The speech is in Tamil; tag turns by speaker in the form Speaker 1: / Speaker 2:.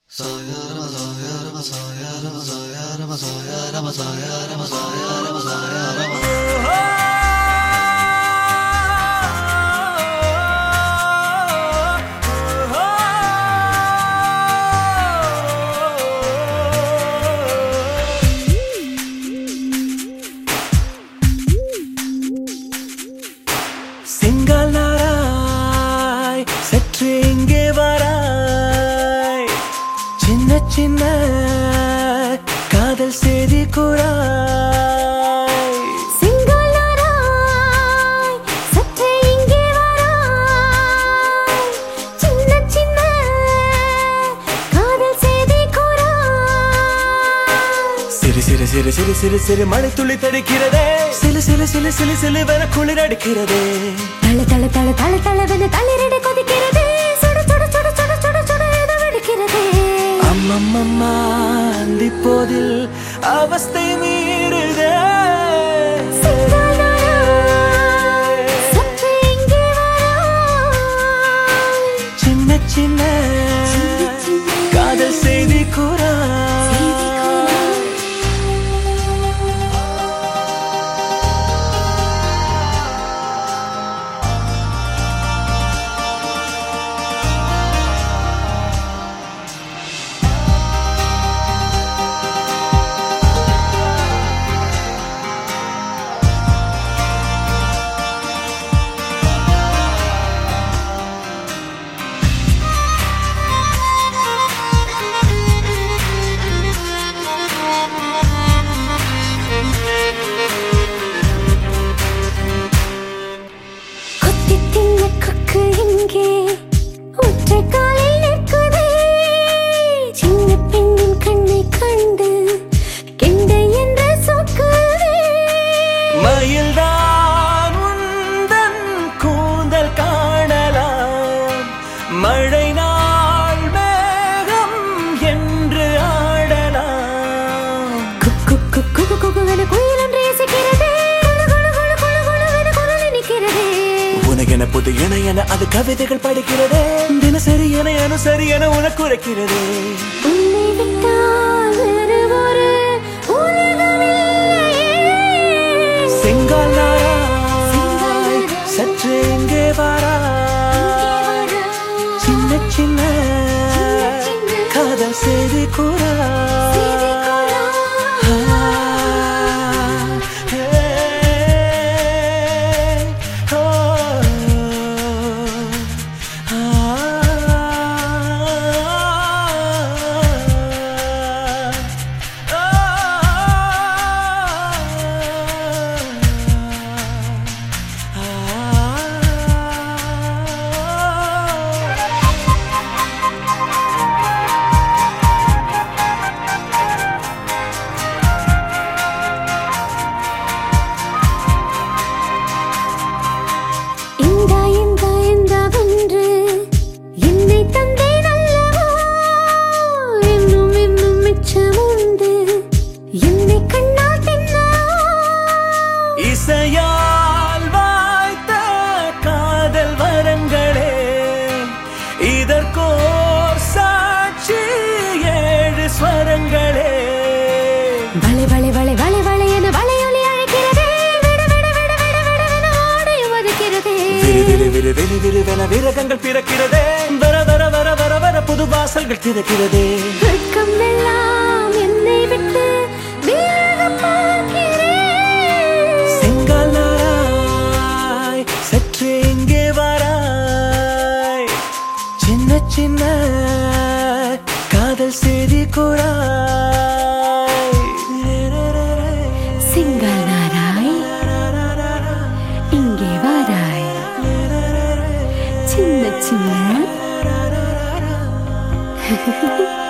Speaker 1: செங்கால் நாராய் சற்று இங்கே வராய் சின்ன சின்ன காதல் செய்தி கூறாய்
Speaker 2: சிங்காலாராய் சற்றே இங்கே வராய் சின்ன சின்ன காதல் செய்தி கூறாய்
Speaker 1: சிறு சிறு சிறு சிறு சிறு சிறு மழை துளி தடுக்கிறதே சிலு சிலு சிலு சிலு சிலு வர குளிர் அடிக்கிறதே
Speaker 2: தள தள தள தள தளவென தளிரடி கொதிக்கிறதே சுடு சுடு சுடு சுடு சுடு சுடு என வெடிக்கிறதே
Speaker 1: அம்மம்மம்மா அந்திப்போதில் அவஸ்தை மீறுதே
Speaker 2: சிங்காலாராய் சற்றே இங்கே வராய்
Speaker 1: சின்ன சின்ன காதல் செய்தி கூறா
Speaker 2: கொத்தி தின்ன கொக்கு இங்கே ஒற்றை காலில் நிற்குதே சின்ன பெண்ணின் கண்ணை கண்டு கெண்டை என்ற சொக்குதே
Speaker 1: மயில்தான் உந்தன் கூந்தல் காணலாம் மழை நாள் மேகம் என்று ஆடலாம்
Speaker 2: குக்கு குக்கு குகுவென குயில் ஒன்று இசைக்கிறதே குளு குளு குளு குளு குளுவென குரல் இனிக்கிறதே
Speaker 1: உனக்கென புது என என அது கவிதைகள் படிக்கிறதே தினசரி என அனுசரி என உனக்கு உரைக்கிறதே
Speaker 2: உன்னை விட்டால் வேறு ஒரு உலகமில்லையே
Speaker 1: செங்கால் நாராய் சற்று இங்கே வாரா சின்ன சின்ன காதல் செய்தி கூறா
Speaker 2: இந்தா இந்தா இந்தா வென்று என்னை தந்தேன் அல்லவா இன்னும் இன்னும் மிச்சம் உண்டு என்னை கண்ணால் தின்னா
Speaker 1: இசையால் வாய்த்த காதல் வரங்களே இதற்கோர் சாட்சி ஏழு ஸ்வரங்களே
Speaker 2: வளை வளை வளை வளை வளை என வளையொலி அழைக்கிறதே விட விட விட விட விடவென ஆடையும் வதைக்கிறதே
Speaker 1: விரு விரு விரு விரு விருவென விரகங்கள் பிறக்கிறதே வர வர வர வர வர புது வாசல்கள் திறக்கிறதே
Speaker 2: வெட்கம் எல்லாம் என்னை விட்டு விலகப் பார்க்கிறேன்
Speaker 1: செங்கால் நாராய் சற்று இங்கே வாராய் சின்ன சின்ன காதல் செய்தி கூறாய்
Speaker 2: சிங்கால் நாராய் இங்கே வாராய் சின்ன சின்ன